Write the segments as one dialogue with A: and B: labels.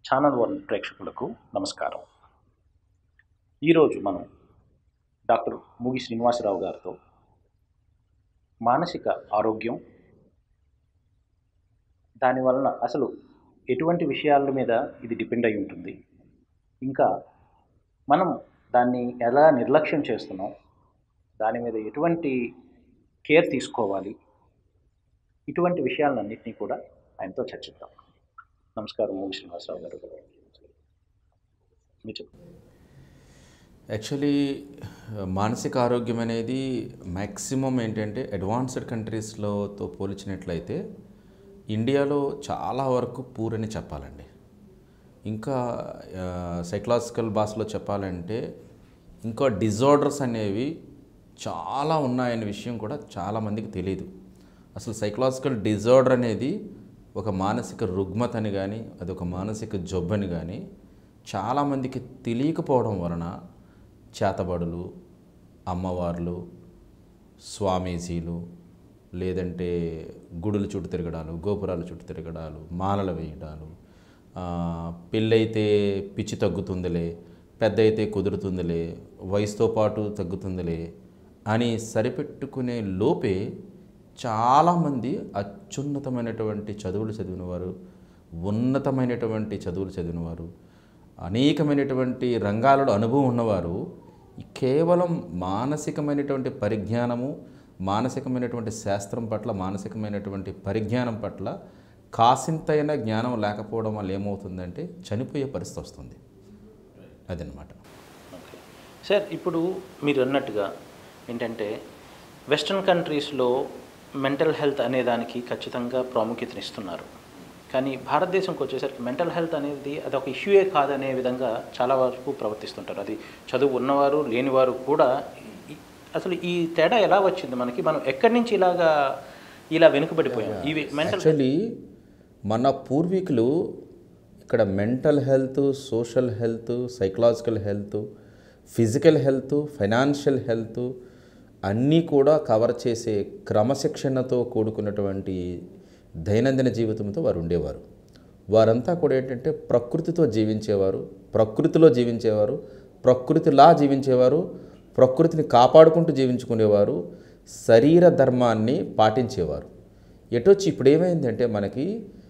A: Channel one ప్రేక్షకులకు నమస్కారం ఈరోజు మనం డాక్టర్ ముగి శ్రీనివాసరావు గారితో మానసిక ఆరోగ్యం దాని వలన అసలు ఎటువంటి విషయాల మీద ఇది డిపెండ్ అయి ఉంటుంది ఇంకా మనం దాన్ని ఎలా నిర్లక్ష్యం చేస్తున్నాం దాని మీద ఎటువంటి కేర్ తీసుకోవాలి ఇటువంటి విషయాలన్నింటినీ కూడా ఆయనతో చర్చిద్దాం నమస్కారం ముగి శ్రీనివాసరావు గారు మీరు చెప్పండి
B: యాక్చువల్లీ మానసిక ఆరోగ్యం అనేది మ్యాక్సిమం ఏంటంటే అడ్వాన్స్డ్ కంట్రీస్లోతో పోల్చినట్లయితే ఇండియాలో చాలా వరకు పూర్ అని చెప్పాలండి ఇంకా సైకలాజికల్ భాషలో చెప్పాలంటే ఇంకా డిజార్డర్స్ అనేవి చాలా ఉన్నాయనే విషయం కూడా చాలామందికి తెలియదు అసలు సైకలాజికల్ డిజార్డర్ అనేది ఒక మానసిక రుగ్మత అని కానీ అది ఒక మానసిక జబ్బని కానీ చాలామందికి తెలియకపోవడం వలన చేతబడులు అమ్మవార్లు స్వామీజీలు లేదంటే గుడుల చుట్టూ తిరగడాలు గోపురాల చుట్టూ తిరగడాలు మాలలు వేయడాలు ఆ, పెళ్ళైతే పిచ్చి తగ్గుతుందిలే పెద్ద అయితే కుదురుతుందిలే వయసుతో పాటు తగ్గుతుందిలే అని సరిపెట్టుకునే లోపే చాలామంది అత్యున్నతమైనటువంటి చదువులు చదివినవారు ఉన్నతమైనటువంటి చదువులు చదివినవారు అనేకమైనటువంటి రంగాలలో అనుభవం ఉన్నవారు ఈ కేవలం మానసికమైనటువంటి పరిజ్ఞానము మానసికమైనటువంటి శాస్త్రం పట్ల మానసికమైనటువంటి పరిజ్ఞానం పట్ల కాసింతైన జ్ఞానం లేకపోవడం వల్ల ఏమవుతుందంటే చనిపోయే పరిస్థితి వస్తుంది అదనమాట
A: ఓకే సార్ ఇప్పుడు మీరు అన్నట్టుగా ఏంటంటే వెస్ట్రన్ కంట్రీస్లో మెంటల్ హెల్త్ అనే దానికి ఖచ్చితంగా ప్రాముఖ్యతనిస్తున్నారు కానీ భారతదేశంకి వచ్చేసరికి మెంటల్ హెల్త్ అనేది అది ఒక ఇష్యూయే కాదనే విధంగా చాలా వరకు ప్రవర్తిస్తుంటారు అది చదువు ఉన్నవారు లేనివారు కూడా ఈ- అసలు ఈ తేడా ఎలా వచ్చింది మనకి మనం ఎక్కడి నుంచి ఇలాగా ఇలా వెనుకబడిపోయాం ఇవి మెంటల్
B: యాక్చువల్లీ మన పూర్వీకులు ఇక్కడ mental health social health psychological health physical health financial health అన్నీ కూడా కవర్ చేసే క్రమశిక్షణతో కూడుకున్నటువంటి దైనందిన జీవితంతో వారు ఉండేవారు వారంతా కూడా ఏంటంటే ప్రకృతితో జీవించేవారు ప్రకృతిలో జీవించేవారు ప్రకృతిలా జీవించేవారు ప్రకృతిని కాపాడుకుంటూ జీవించుకునేవారు శరీర ధర్మాన్ని పాటించేవారు ఎటొచ్చి ఇప్పుడు ఏమైందంటే మనకి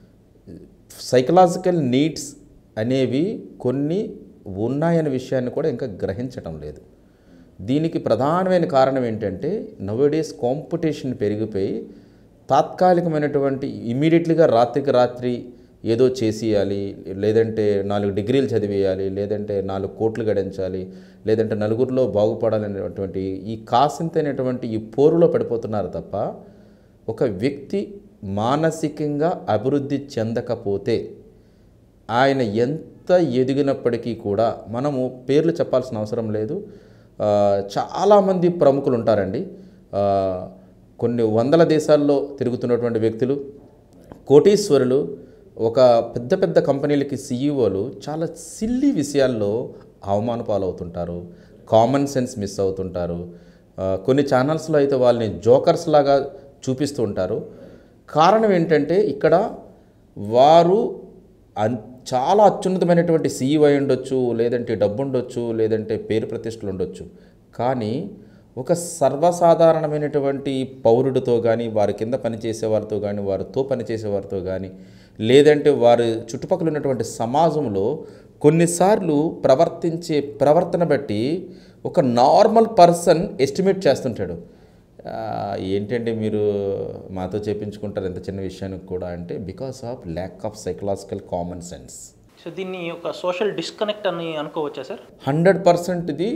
B: సైకలాజికల్ నీడ్స్ అనేవి కొన్ని ఉన్నాయనే విషయాన్ని కూడా ఇంకా గ్రహించటం లేదు దీనికి ప్రధానమైన కారణం ఏంటంటే నవడేస్ కాంపిటీషన్ పెరిగిపోయి తాత్కాలికమైనటువంటి ఇమీడియట్లీగా రాత్రికి రాత్రి ఏదో చేసేయాలి లేదంటే నాలుగు డిగ్రీలు చదివేయాలి లేదంటే నాలుగు కోట్లు గడించాలి లేదంటే నలుగురిలో బాగుపడాలనేటువంటి ఈ కాసింతైనటువంటి ఈ పోరులో పడిపోతున్నారు తప్ప ఒక వ్యక్తి మానసికంగా అభివృద్ధి చెందకపోతే ఆయన ఎంత ఎదిగినప్పటికీ కూడా మనము పేర్లు చెప్పాల్సిన అవసరం లేదు ఆ, చాలామంది ప్రముఖులు ఉంటారండి ఆ, కొన్ని వందల దేశాల్లో తిరుగుతున్నటువంటి వ్యక్తులు కోటీశ్వరులు ఒక పెద్ద పెద్ద కంపెనీలకి సీఈఓలు చాలా సిల్లీ విషయాల్లో అవమాన పాలవుతుంటారు కామన్ సెన్స్ మిస్ అవుతుంటారు ఆ, కొన్ని ఛానల్స్లో అయితే వాళ్ళని జోకర్స్ లాగా చూపిస్తూ ఉంటారు కారణం ఏంటంటే ఇక్కడ వారు అన్ చాలా అత్యున్నతమైనటువంటి సీఈఓ అయి ఉండొచ్చు లేదంటే డబ్బు ఉండొచ్చు లేదంటే పేరు ప్రతిష్టలు ఉండొచ్చు కానీ ఒక సర్వసాధారణమైనటువంటి పౌరుడితో కానీ వారి కింద పనిచేసే వారితో కానీ వారితో పనిచేసే వారితో కానీ లేదంటే వారి చుట్టుపక్కల ఉన్నటువంటి సమాజంలో కొన్నిసార్లు ప్రవర్తించే ప్రవర్తన బట్టి ఒక నార్మల్ పర్సన్ ఎస్టిమేట్ చేస్తుంటాడు ఆ, ఏంటంటే మీరు మాతో చేపించుకుంటారు ఎంత చిన్న విషయానికి కూడా అంటే because of lack of psychological common sense
A: so దీన్ని ఒక సోషల్ డిస్కనెక్ట్ అని అనుకోవచ్చా సార్
B: హండ్రెడ్ పర్సెంట్ ఇది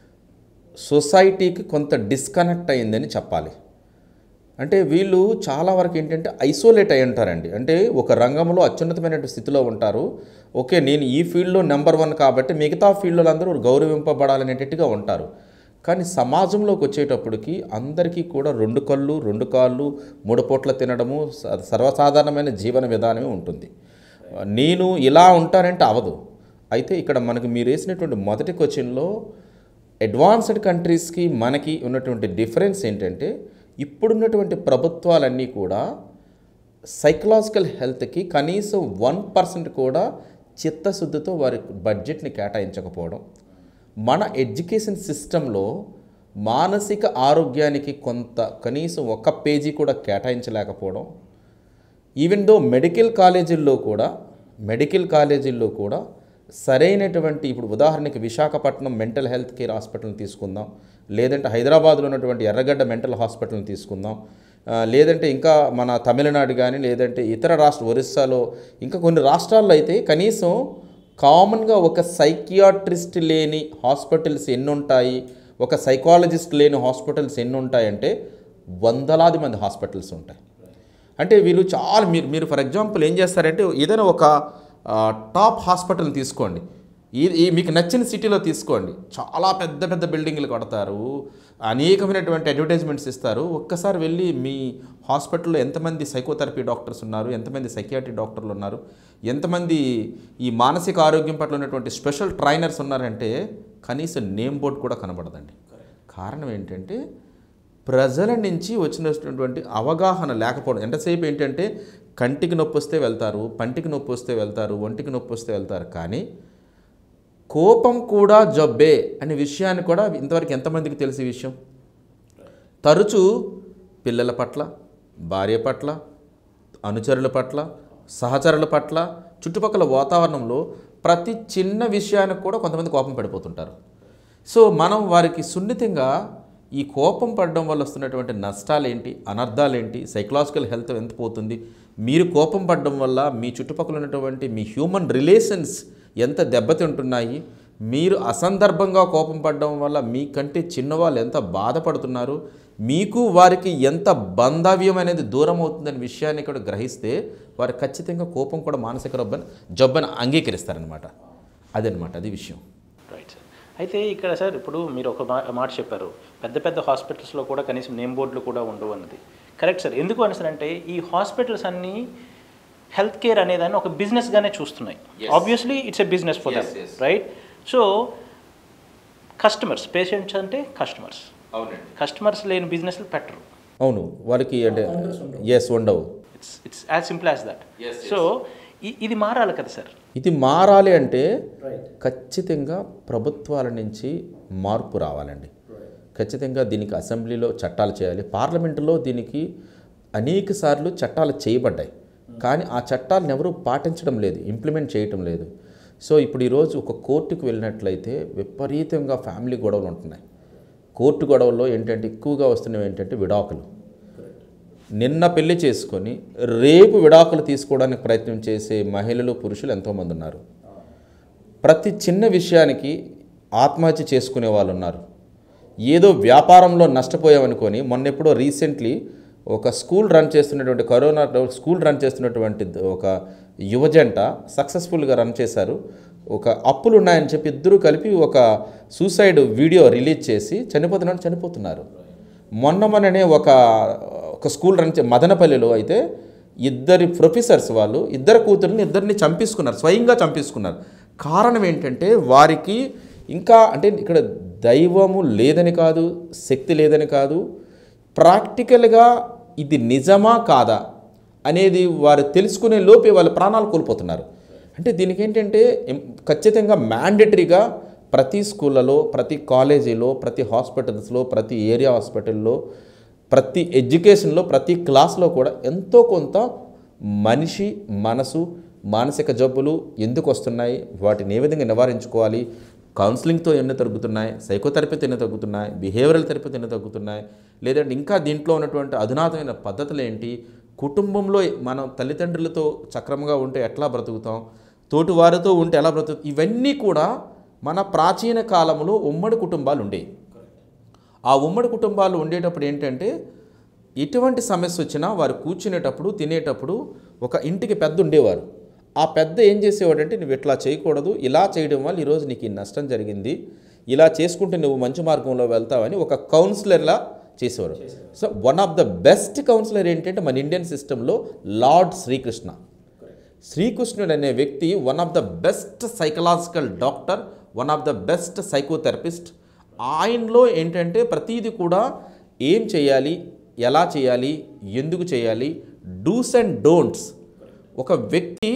B: సొసైటీకి కొంత డిస్కనెక్ట్ అయిందని చెప్పాలి అంటే వీళ్ళు చాలా వరకు ఏంటంటే ఐసోలేట్ అయి ఉంటారండి అంటే ఒక రంగంలో అత్యున్నతమైన స్థితిలో ఉంటారు ఓకే నేను ఈ ఫీల్డ్లో నెంబర్ వన్ కాబట్టి మిగతా ఫీల్డ్లో అందరూ గౌరవింపబడాలనేటట్టుగా ఉంటారు కానీ సమాజంలోకి వచ్చేటప్పటికి అందరికీ కూడా రెండు కళ్ళు రెండు కాళ్ళు మూడు పూట్ల తినడము స- సర్వసాధారణమైన జీవన విధానమే ఉంటుంది నేను ఇలా ఉంటానంటే అవదు అయితే ఇక్కడ మనకు మీరు వేసినటువంటి మొదటి క్వశ్చన్లో అడ్వాన్స్డ్ కంట్రీస్కి మనకి ఉన్నటువంటి డిఫరెన్స్ ఏంటంటే ఇప్పుడున్నటువంటి ప్రభుత్వాలన్నీ కూడా సైకలాజికల్ హెల్త్కి కనీసం వన్ పర్సెంట్ కూడా చిత్తశుద్ధితో వారి బడ్జెట్ని కేటాయించకపోవడం మన ఎడ్యుకేషన్ సిస్టంలో మానసిక ఆరోగ్యానికి కొంత కనీసం ఒక పేజీ కూడా కేటాయించలేకపోవడం ఈవెన్ దో మెడికల్ కాలేజీల్లో కూడా మెడికల్ కాలేజీల్లో కూడా సరైనటువంటి ఇప్పుడు ఉదాహరణకి విశాఖపట్నం మెంటల్ హెల్త్ కేర్ హాస్పిటల్ని తీసుకుందాం లేదంటే హైదరాబాద్లో ఉన్నటువంటి ఎర్రగడ్డ మెంటల్ హాస్పిటల్ని తీసుకుందాం ఆ, లేదంటే ఇంకా మన తమిళనాడు కానీ లేదంటే ఇతర రాష్ట్ర ఒరిస్సాలో ఇంకా కొన్ని రాష్ట్రాల్లో అయితే కనీసం కామన్గా ఒక సైకియాట్రిస్ట్ లేని హాస్పిటల్స్ ఎన్ని ఉంటాయి ఒక సైకాలజిస్ట్ లేని హాస్పిటల్స్ ఎన్ని ఉంటాయంటే వందలాది మంది హాస్పిటల్స్ ఉంటాయి అంటే వీళ్ళు చాలా మీరు మీరు ఫర్ ఎగ్జాంపుల్ ఏం చేస్తారంటే ఏదైనా ఒక ఆ, టాప్ హాస్పిటల్ తీసుకోండి ఈ ఈ మీకు నచ్చిన సిటీలో తీసుకోండి చాలా పెద్ద పెద్ద బిల్డింగ్లు కడతారు అనేకమైనటువంటి అడ్వర్టైజ్మెంట్స్ ఇస్తారు ఒక్కసారి వెళ్ళి మీ హాస్పిటల్లో ఎంతమంది సైకోథెరపీ డాక్టర్స్ ఉన్నారు ఎంతమంది సైకియాట్రీ డాక్టర్లు ఉన్నారు ఎంతమంది ఈ మానసిక ఆరోగ్యం పట్ల ఉన్నటువంటి స్పెషల్ ట్రైనర్స్ ఉన్నారంటే కనీసం నేమ్ బోర్డు కూడా కనబడదండి కారణం ఏంటంటే ప్రజల నుంచి వచ్చినటువంటి అవగాహన లేకపోవడం ఎంతసేపు ఏంటంటే కంటికి నొప్పి వస్తే వెళ్తారు పంటికి నొప్పి వస్తే వెళ్తారు ఒంటికి నొప్పి వస్తే వెళ్తారు కానీ కోపం కూడా జబ్బే అనే విషయాన్ని కూడా ఇంతవరకు ఎంతమందికి తెలిసే విషయం తరచూ పిల్లల పట్ల భార్య పట్ల అనుచరుల పట్ల సహచరుల పట్ల చుట్టుపక్కల వాతావరణంలో ప్రతి చిన్న విషయానికి కూడా కొంతమంది కోపం పడిపోతుంటారు సో మనం వారికి సున్నితంగా ఈ కోపం పడడం వల్ల వస్తున్నటువంటి నష్టాలు ఏంటి అనర్థాలు ఏంటి సైకలాజికల్ హెల్త్ ఎంత పోతుంది మీరు కోపం పడడం వల్ల మీ చుట్టుపక్కల ఉన్నటువంటి మీ హ్యూమన్ రిలేషన్స్ ఎంత దెబ్బతింటున్నాయి మీరు అసందర్భంగా కోపం పడడం వల్ల మీకంటే చిన్నవాళ్ళు ఎంత బాధపడుతున్నారు మీకు వారికి ఎంత బంధవ్యం అనేది దూరం అవుతుందనే విషయాన్ని కూడా గ్రహిస్తే వారు ఖచ్చితంగా కోపం కూడా మానసిక రబ్బని జబ్బని అంగీకరిస్తారనమాట అదనమాట అది విషయం
A: రైట్ సార్ అయితే ఇక్కడ సార్ ఇప్పుడు మీరు ఒక మా- మాట చెప్పారు పెద్ద పెద్ద హాస్పిటల్స్లో కూడా కనీసం నేమ్ బోర్డులు కూడా ఉండవు అన్నది కరెక్ట్ సార్ ఎందుకు అని సార్ అంటే ఈ హాస్పిటల్స్ అన్నీ హెల్త్ కేర్ అనేదాన్ని ఒక బిజినెస్గానే చూస్తున్నాయి
B: Yes.
A: Obviously it's a business for them
B: Yes, yes.
A: Right so customers patients అంటే కస్టమర్స్
B: అవునండి
A: కస్టమర్స్ లేని బిజినెస్లు పెట్టరు
B: అవును వాళ్ళకి అంటే ఎస్ ఉండవు
A: it's it's as simple as that
B: Yes,
A: so ఇది మారాలి కదా సార్
B: ఇది మారాలి అంటే ఖచ్చితంగా ప్రభుత్వాల నుంచి మార్పు రావాలండి ఖచ్చితంగా దీనికి అసెంబ్లీలో చట్టాలు చేయాలి పార్లమెంటులో దీనికి అనేక సార్లు చట్టాలు చేయబడ్డాయి కానీ ఆ చట్టాలను ఎవరూ పాటించడం లేదు ఇంప్లిమెంట్ చేయటం లేదు సో ఇప్పుడు ఈరోజు ఒక కోర్టుకు వెళ్ళినట్లయితే విపరీతంగా ఫ్యామిలీ గొడవలు ఉంటున్నాయి కోర్టు గొడవల్లో ఏంటంటే ఎక్కువగా వస్తున్నవి ఏంటంటే విడాకులు నిన్న పెళ్లి చేసుకొని రేపు విడాకులు తీసుకోవడానికి ప్రయత్నం చేసే మహిళలు పురుషులు ఎంతోమంది ఉన్నారు ప్రతి చిన్న విషయానికి ఆత్మహత్య చేసుకునే వాళ్ళు ఉన్నారు ఏదో వ్యాపారంలో నష్టపోయామనుకొని మొన్న ఎప్పుడో రీసెంట్లీ ఒక స్కూల్ రన్ చేస్తున్నటువంటి కరోనా స్కూల్ రన్ చేస్తున్నటువంటి ఒక యువజంట సక్సెస్ఫుల్గా రన్ చేశారు ఒక అప్పులు ఉన్నాయని చెప్పి ఇద్దరూ కలిపి ఒక సూసైడ్ వీడియో రిలీజ్ చేసి చనిపోతున్నారు చనిపోతున్నారు మొన్న మొన్ననే ఒక ఒక స్కూల్ రన్ చే మదనపల్లిలో అయితే ఇద్దరి ప్రొఫెసర్స్ వాళ్ళు ఇద్దరు కూతుర్ని ఇద్దరిని చంపేసుకున్నారు స్వయంగా చంపేసుకున్నారు కారణం ఏంటంటే వారికి ఇంకా అంటే ఇక్కడ దైవము లేదని కాదు శక్తి లేదని కాదు ప్రాక్టికల్గా ఇది నిజమా కాదా అనేది వారు తెలుసుకునే లోపే వాళ్ళ ప్రాణాలు కోల్పోతున్నారు అంటే దీనికి ఏంటంటే ఎం- ఖచ్చితంగా మ్యాండేటరీగా ప్రతి స్కూళ్ళలో ప్రతి కాలేజీలో ప్రతి హాస్పిటల్స్లో ప్రతి ఏరియా హాస్పిటల్లో ప్రతి ఎడ్యుకేషన్లో ప్రతి క్లాస్లో కూడా ఎంతో కొంత మనిషి మనసు మానసిక జబ్బులు ఎందుకు వస్తున్నాయి వాటిని ఏ విధంగా నివారించుకోవాలి కౌన్సిలింగ్తో ఎన్ని తగ్గుతున్నాయి సైకోథెరపీతో ఎన్ని తగ్గుతున్నాయి బిహేవియరల్ థెరపీతో ఎన్ని తగ్గుతున్నాయి లేదంటే ఇంకా దీంట్లో ఉన్నటువంటి అధునాతమైన పద్ధతులు ఏంటి కుటుంబంలో మనం తల్లిదండ్రులతో సక్రమంగా ఉంటే ఎట్లా బ్రతుకుతాం తోటి వారితో ఉంటే ఎలా బ్రతుకు ఇవన్నీ కూడా మన ప్రాచీన కాలంలో ఉమ్మడి కుటుంబాలు ఉండేవి ఆ ఉమ్మడి కుటుంబాలు ఉండేటప్పుడు ఏంటంటే ఎటువంటి సమస్య వచ్చినా వారు కూర్చునేటప్పుడు తినేటప్పుడు ఒక ఇంటికి పెద్ద ఉండేవారు ఆ పెద్ద ఏం చేసేవాడంటే నువ్వు ఇట్లా చేయకూడదు ఇలా చేయడం వల్ల ఈరోజు నీకు ఈ నష్టం జరిగింది ఇలా చేసుకుంటే నువ్వు మంచి మార్గంలో వెళ్తావని ఒక కౌన్సిలర్లా చేసేవారు so one of the best counsellor ఏంటంటే మన ఇండియన్ సిస్టంలో లార్డ్ శ్రీకృష్ణ శ్రీకృష్ణుడు అనే వ్యక్తి one of the best psychological doctor one of the best psychotherapist ఆయనలో ఏంటంటే ప్రతీది కూడా ఏం చేయాలి ఎలా చేయాలి ఎందుకు చేయాలి డూస్ అండ్ డోంట్స్ ఒక వ్యక్తి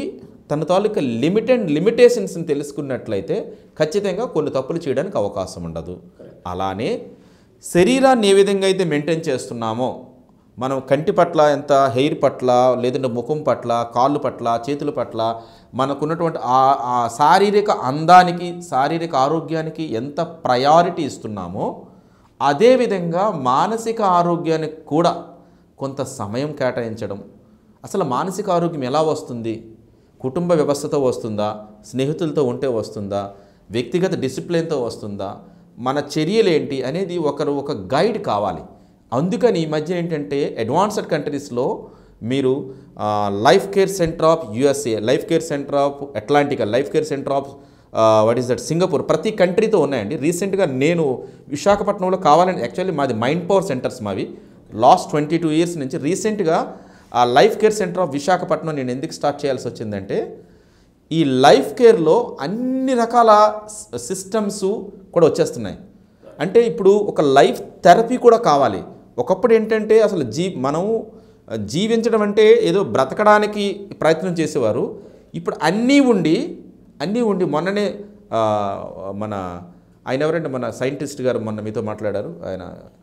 B: తన తాలూకా లిమిట్ అండ్ లిమిటేషన్స్ని తెలుసుకున్నట్లయితే ఖచ్చితంగా కొన్ని తప్పులు చేయడానికి అవకాశం ఉండదు అలానే శరీరాన్ని ఏ విధంగా అయితే మెయింటైన్ చేస్తున్నామో మనం కంటి పట్ల ఎంత హెయిర్ పట్ల లేదంటే ముఖం పట్ల కాళ్ళు పట్ల చేతుల పట్ల మనకున్నటువంటి ఆ ఆ శారీరక అందానికి శారీరక ఆరోగ్యానికి ఎంత ప్రయారిటీ ఇస్తున్నామో అదేవిధంగా మానసిక ఆరోగ్యానికి కూడా కొంత సమయం కేటాయించడం అసలు మానసిక ఆరోగ్యం ఎలా వస్తుంది కుటుంబ వ్యవస్థతో వస్తుందా స్నేహితులతో ఉంటే వస్తుందా వ్యక్తిగత డిసిప్లిన్తో వస్తుందా మన చర్యలు ఏంటి అనేది ఒకరు ఒక గైడ్ కావాలి అందుకని ఈ మధ్య ఏంటంటే అడ్వాన్స్డ్ కంట్రీస్లో మీరు life care centre of USA life care centre of Atlantica life care centre of what is that Singapore ప్రతి కంట్రీతో ఉన్నాయండి రీసెంట్గా నేను విశాఖపట్నంలో కావాలని యాక్చువల్లీ మాది మైండ్ పవర్ సెంటర్స్ మావి లాస్ట్ ట్వంటీ టూ ఇయర్స్ నుంచి రీసెంట్గా ఆ life care centre of Visakhapatnam నేను ఎందుకు స్టార్ట్ చేయాల్సి వచ్చిందంటే ఈ లైఫ్ కేర్లో అన్ని రకాల సిస్టమ్స్ కూడా వచ్చేస్తున్నాయి అంటే ఇప్పుడు ఒక లైఫ్ థెరపీ కూడా కావాలి ఒకప్పుడు ఏంటంటే అసలు జీ మనం జీవించడం అంటే ఏదో బ్రతకడానికి ప్రయత్నం చేసేవారు ఇప్పుడు అన్నీ ఉండి అన్నీ ఉండి మొన్ననే ఆ, మన ఆయన ఎవరంటే మన సైంటిస్ట్ గారు మొన్న మీతో మాట్లాడారు ఆయన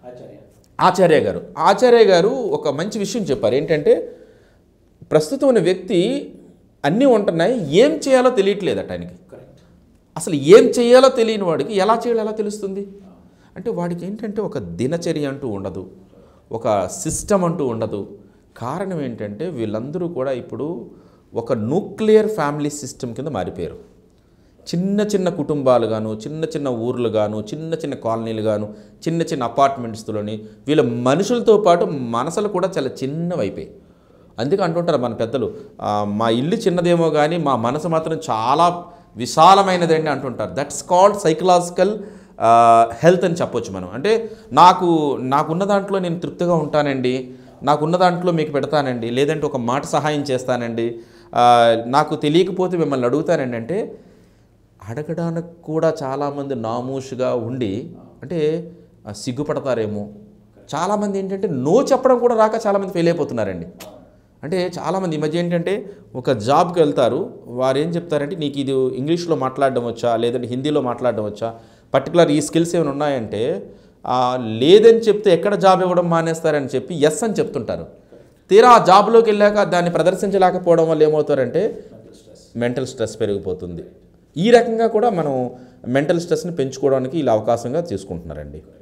B: ఆచార్య గారు ఆచార్య గారు ఒక మంచి విషయం చెప్పారు ఏంటంటే ప్రస్తుతం ఉన్న వ్యక్తి అన్నీ ఉంటున్నాయి ఏం చేయాలో తెలియట్లేదట ఆయనకి అసలు ఏం చేయాలో తెలియని వాడికి ఎలా చేయాలో ఎలా తెలుస్తుంది అంటే వాడికి ఏంటంటే ఒక దినచర్య అంటూ ఉండదు ఒక సిస్టమ్ అంటూ ఉండదు కారణం ఏంటంటే వీళ్ళందరూ కూడా ఇప్పుడు ఒక న్యూక్లియర్ ఫ్యామిలీ సిస్టమ్ కింద మారిపోయారు చిన్న చిన్న కుటుంబాలు గాను చిన్న చిన్న ఊర్లు గాను చిన్న చిన్న కాలనీలు గాను చిన్న చిన్న అపార్ట్మెంట్స్లోని వీళ్ళ మనుషులతో పాటు మనసులు కూడా చాలా చిన్నవైపోయాయి అందుకే అంటుంటారు మన పెద్దలు "ఆ, మా ఇల్లు చిన్నదేమో కానీ మా మనసు మాత్రం చాలా విశాలమైనదండి అంటుంటారు దట్స్ కాల్డ్ సైకలాజికల్ హెల్త్ అని చెప్పొచ్చు మనం అంటే నాకు నాకున్న దాంట్లో నేను తృప్తిగా ఉంటానండి నాకున్న దాంట్లో మీకు పెడతానండి లేదంటే ఒక మాట సహాయం చేస్తానండి ఆ, నాకు తెలియకపోతే మిమ్మల్ని అడుగుతానండి అంటే అడగడానికి కూడా చాలామంది నామూషుగా ఉండి అంటే ఆ, సిగ్గుపడతారేమో చాలామంది ఏంటంటే నో చెప్పడం కూడా రాక చాలామంది ఫెయిల్ అయిపోతున్నారండి అంటే చాలామంది ఈ మధ్య ఏంటంటే ఒక జాబ్కి వెళ్తారు వారు ఏం చెప్తారంటే నీకు ఇది ఇంగ్లీష్లో మాట్లాడడం వచ్చా లేదంటే హిందీలో మాట్లాడడం వచ్చా పర్టికులర్ ఈ స్కిల్స్ ఏమైనా ఉన్నాయంటే ఆ, లేదని చెప్తే ఎక్కడ జాబ్ ఇవ్వడం మానేస్తారని చెప్పి ఎస్ అని చెప్తుంటారు తీరా ఆ జాబ్లోకి వెళ్ళాక దాన్ని ప్రదర్శించలేకపోవడం వల్ల ఏమవుతారంటే మెంటల్ స్ట్రెస్ పెరిగిపోతుంది ఈ రకంగా కూడా మనం మెంటల్ స్ట్రెస్ని పెంచుకోవడానికి ఇలా అవకాశంగా తీసుకుంటున్నారండి